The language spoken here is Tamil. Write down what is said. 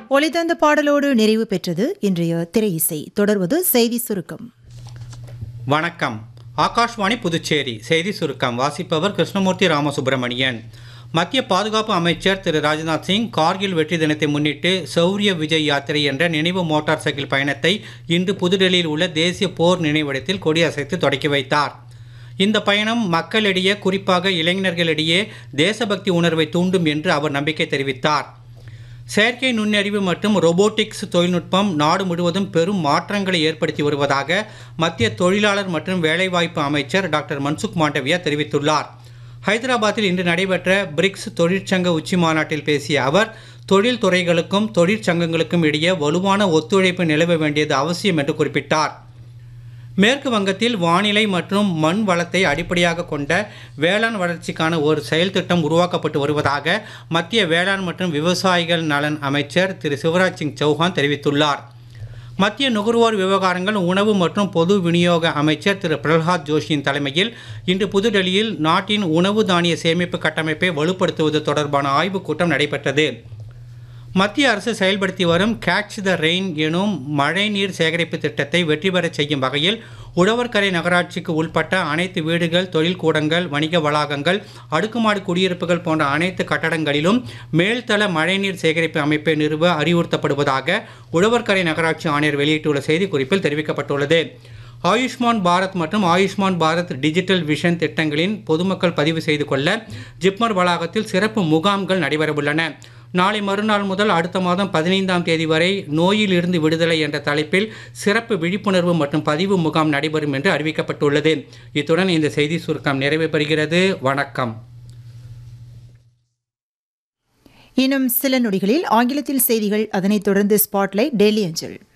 ஒளிதந்த பாடலோடு நிறைவு பெற்றது இன்றைய திரை இசை தொடர்வது செய்தி சுருக்கம் வணக்கம் ஆகாஷ்வாணி புதுச்சேரி செய்தி சுருக்கம் வாசிப்பவர் கிருஷ்ணமூர்த்தி ராமசுப்பிரமணியன் மத்திய பாதுகாப்பு அமைச்சர் திரு ராஜ்நாத் சிங் கார்கில் வெற்றி தினத்தை முன்னிட்டு சௌரிய விஜய் யாத்திரை என்ற நினைவு மோட்டார் சைக்கிள் பயணத்தை இன்று புதுடெல்லியில் உள்ள தேசிய போர் நினைவிடத்தில் கொடியசைத்து தொடக்கி வைத்தார் இந்த பயணம் மக்களிடையே குறிப்பாக இளைஞர்களிடையே தேசபக்தி உணர்வை தூண்டும் என்று அவர் நம்பிக்கை தெரிவித்தார் செயற்கை நுண்ணறிவு மற்றும் ரோபோட்டிக்ஸ் தொழில்நுட்பம் நாடு முழுவதும் பெரும் மாற்றங்களை ஏற்படுத்தி வருவதாக மத்திய தொழிலாளர் மற்றும் வேலைவாய்ப்பு அமைச்சர் டாக்டர் மன்சுக் மாண்டவியா தெரிவித்துள்ளார் ஹைதராபாத்தில் இன்று நடைபெற்ற பிரிக்ஸ் தொழிற்சங்க உச்சி மாநாட்டில் பேசிய அவர் தொழில் துறைகளுக்கும் தொழிற்சங்கங்களுக்கும் இடையே வலுவான ஒத்துழைப்பு நிலவ வேண்டியது அவசியம் என்று குறிப்பிட்டார் மேற்கு வங்கத்தில் வானிலை மற்றும் மண் வளத்தை அடிப்படையாக கொண்ட வேளாண் வளர்ச்சிக்கான ஒரு செயல் திட்டம் உருவாக்கப்பட்டு வருவதாக மத்திய வேளாண் மற்றும் விவசாயிகள் நலன் அமைச்சர் திரு சிவராஜ் சிங் சௌஹான் தெரிவித்துள்ளார் மத்திய நுகர்வோர் விவகாரங்கள் உணவு மற்றும் பொது விநியோக அமைச்சர் திரு பிரல்ஹாத் ஜோஷியின் தலைமையில் இன்று புதுடெல்லியில் நாட்டின் உணவு தானிய சேமிப்பு கட்டமைப்பை வலுப்படுத்துவது தொடர்பான ஆய்வுக் கூட்டம் நடைபெற்றது மத்திய அரசு செயல்படுத்தி வரும் கேட்ச் த ரெயின் எனும் மழைநீர் சேகரிப்பு திட்டத்தை வெற்றி பெறச் செய்யும் வகையில் உழவர்கரை நகராட்சிக்கு உட்பட்ட அனைத்து வீடுகள் தொழில்கூடங்கள் வணிக வளாகங்கள் அடுக்குமாடி குடியிருப்புகள் போன்ற அனைத்து கட்டடங்களிலும் மேல்தள மழைநீர் சேகரிப்பு அமைப்பை நிறுவ அறிவுறுத்தப்படுவதாக உழவர்கரை நகராட்சி ஆணையர் வெளியிட்டுள்ள செய்திக்குறிப்பில் தெரிவிக்கப்பட்டுள்ளது ஆயுஷ்மான் பாரத் மற்றும் ஆயுஷ்மான் பாரத் டிஜிட்டல் விஷன் திட்டங்களின் பொதுமக்கள் பதிவு செய்து கொள்ள ஜிப்மர் வளாகத்தில் சிறப்பு முகாம்கள் நடைபெறவுள்ளன நாளை மறுநாள் முதல் அடுத்த மாதம் பதினைந்தாம் தேதி வரை நோயில் இருந்து விடுதலை என்ற தலைப்பில் சிறப்பு விழிப்புணர்வு மற்றும் பதிவு முகாம் நடைபெறும் என்று அறிவிக்கப்பட்டுள்ளது இத்துடன் இந்த செய்தி சுருக்கம் நிறைவு பெறுகிறது வணக்கம் இன்னும் சில நொடிகளில் ஆங்கிலத்தில் செய்திகள் அதனைத் தொடர்ந்து ஸ்பாட்லைட் டெல்லி அஞ்சல்